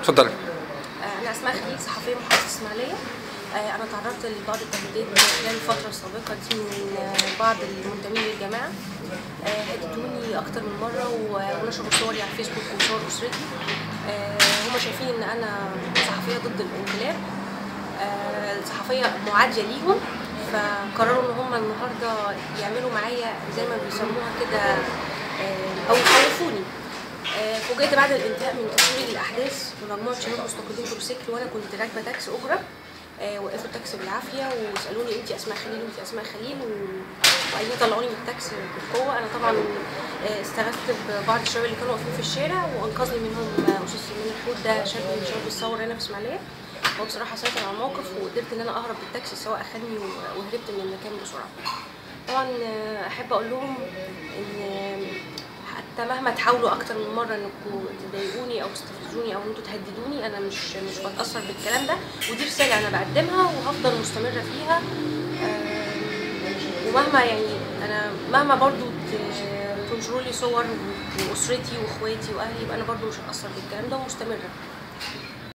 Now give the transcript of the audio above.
اتفضلي آه، أنا أسماء خليل صحفية محافظة إسماعيلية آه، أنا تعرضت لبعض التهديدات خلال الفترة السابقة دي من آه، بعض المنتمين للجماعة آه، هددوني أكتر من مرة و- ونشروا صوري على الفيسبوك وصور أسرتي آه، هما شايفين إن أنا صحفية ضد الانقلاب آه، صحفية معادية ليهم فقرروا إن هما النهاردة يعملوا معايا زي ما بيسموها كده آه، أو يخوفوني آه، فوجئت بعد الانتهاء من تصوير الاحداث بمجموعه شباب مستقلين بروسيكل وانا كنت راكبه تاكسي اجره آه، وقفوا التاكسي بالعافيه وسالوني انت اسماء خليل انت اسماء خليل و- وقالوا لي طلعوني من التاكسي بالقوه انا طبعا آه، استغثت ببعض الشباب اللي كانوا واقفين في الشارع وانقذني منهم آه، استاذ سليمان الحوت ده شاب من شباب الثوره هنا في اسماعيليه هو بصراحه سيطر على الموقف وقدرت ان انا اهرب بالتاكسي السواق اخدني و- وهربت من المكان بسرعه طبعا آه، احب اقول لهم ان حتى مهما تحاولوا اكتر من مره انكم تضايقوني او تستفزوني او انتوا تهددوني انا مش مش بتاثر بالكلام ده ودي رساله انا بقدمها وهفضل مستمره فيها آم، ومهما يعني انا مهما برضو ت- تنشروا لي صور واسرتي واخواتي واهلي يبقى انا برضو مش هتاثر بالكلام ده ومستمره